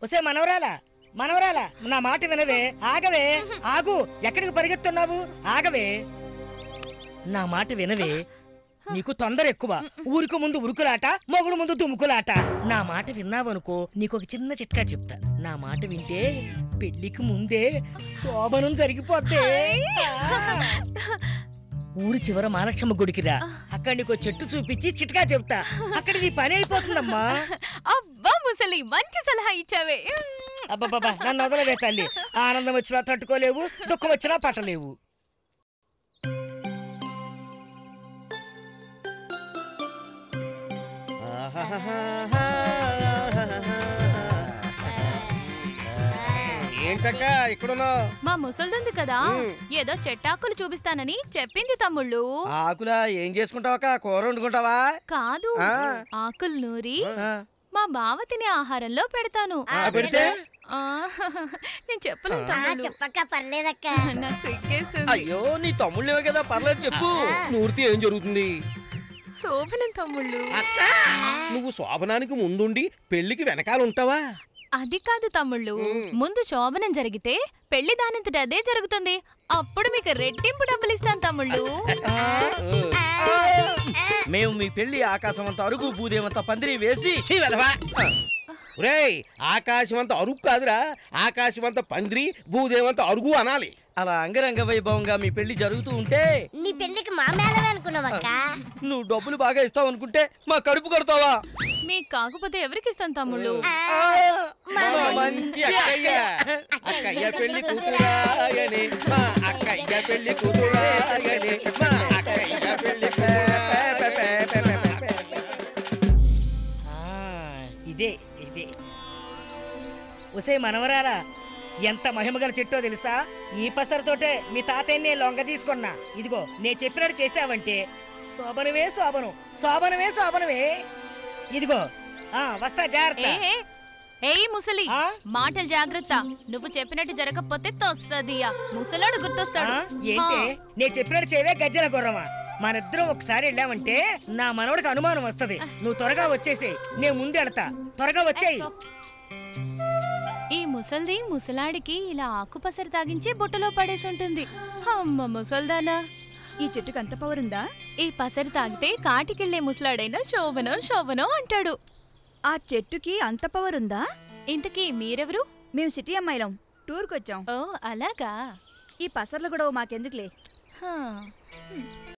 ఒసే మనవరాలా మనవరాలా నా మాట వినవే ఆగవే ఆగు ఎక్కడికి పరిగెత్తున్నావు ఆగవే నా మాట వినవే నీకు తొందర ఎక్కువ ఊరికి ముందు ఉరుకులాట మొగుడు ముందు దుముకులాట నా మాట విన్నావనుకో నీకు ఒక చిన్న చిట్కా చెప్తా నా మాట వింటే పెళ్లికి ముందే శోభనం జరిగిపోద్ది ఊరి చివర మహాలక్ష్మ గుడికిరా అక్కడ నీకు చెట్టు చూపించి చిట్కా చెప్తా అక్కడ నీ పని అయిపోతుందమ్మా అబ్బా ముసలి మంచి సలహా ఇచ్చావే అబ్బబ్బబ్బా నన్ను వదలవే తల్లి ఆనందం వచ్చినా తట్టుకోలేవు దుఃఖం వచ్చినా పట్టలేవు ఏంటక్క ఇక్కడున్నావు మా ముసల్దుంది కదా ఏదో చెట్టాకులు చూపిస్తానని చెప్పింది తమ్ముళ్ళు ఆకులా ఏం చేసుకుంటావా కూర వండుకుంటావా కాదు ఆ. ఆకులు నూరి ఆ, మా బావ తినే ఆహారంలో పెడతాను ఆ, పెడితే ఆ, నేను చెప్పలేను ఆ, తమ్ముళ్ళు చెప్పక్క పర్లేదక్క నాకు సిగ్గేస్తుంది అయ్యో నీ తమ్ముళ్ళేవే కదా పర్లేదు చెప్పు నూరితే ఏం జరుగుతుంది శోభనం తమ్ముళ్ళు అక్క నువ్వు శోభనానికి ముందుండి పెళ్లికి వెనకాల ఉంటావా అది కాదు తమ్ముళ్ళు ముందు శోభనం జరిగితే పెళ్లి దానంతట అదే జరుగుతుంది అప్పుడు మీకు రెట్టింపు డబ్బులు ఇస్తాను తమ్ముళ్ళు మేము మీ పెళ్లి ఆకాశం అంత అరుగు భూదేవంత పందిరి వేసి ఛీ, వెధవా. ఒరేయ్ ఆకాశమంత అరుగు కాదురా ఆకాశమంత పందిరి భూదేవంత అరుగు అనాలి అలా అంగరంగ వైభవంగా మీ పెళ్లి జరుగుతూ ఉంటే నీ పెళ్లికి మా మేళమే అనుకున్నావక్క నువ్వు డబ్బులు బాగా ఇస్తావు అనుకుంటే మా కడుపు కొడతావా మీకు కాకపోతే ఎవరికి ఇస్తాను తమ్ముళ్ళు మా మంచి అక్కయ్య అక్కయ్య పెళ్లి కూతురాయని మా అక్కయ్య పెళ్లి కూతురాయని మా అక్కయ్య పెళ్లి కూతురాయని. ఆ, ఇదే ఇదే ఒసే మనవరాలా ఎంత మహిమగల చెట్టో తెలుసా ఈ పసరతోటే మీ తాతయ్య నేను లొంగ తీసుకున్నా ఇదిగో నేను చెప్పినట్టు చేసావంటే శోభనమే శోభనం శోభనమే శోభనమే ఇదిగో ఆ వస్తా జాగ్రత్త ఏ ఏయ్ ముసలి ఆ? మాటలు జాగ్రత్త నువ్వు చెప్పినట్టు జరగకపోతే తొస్తదియా ముసలాడు ఆ, గుర్తొస్తాడు ఏంటి హా. నేను చెప్పినట్టు చేయవే గజ్జల గుర్రమా మనిద్దరం ఒకసారి వెళ్ళామంటే నా మనవడికి అనుమానం వస్తది నువ్వు త్వరగా వచ్చేసి నేను ముందు వెళ్తా త్వరగా వచ్చేయి ఈ ముసల్ది ముసలాడికి ఇలా ఆకుపసరు తాగించి బుట్టలో పడేసి ఉంటుంది అమ్మ ముసల్దానా ఈ చెట్టుకు అంత పవర్ ఉందా ఈ పసరు తాగితే కాటికెళ్లే ముసలాడైనా శోభనం శోభనం అంటాడు ఆ చెట్టుకి అంత పవర్ ఉందా ఇంతకీ మీరెవరు మేము సిటీ అమ్మాయిలం టూర్కి వచ్చాం ఓ అలాగా ఈ పసర్ల గొడవ మాకెందుకులే హా.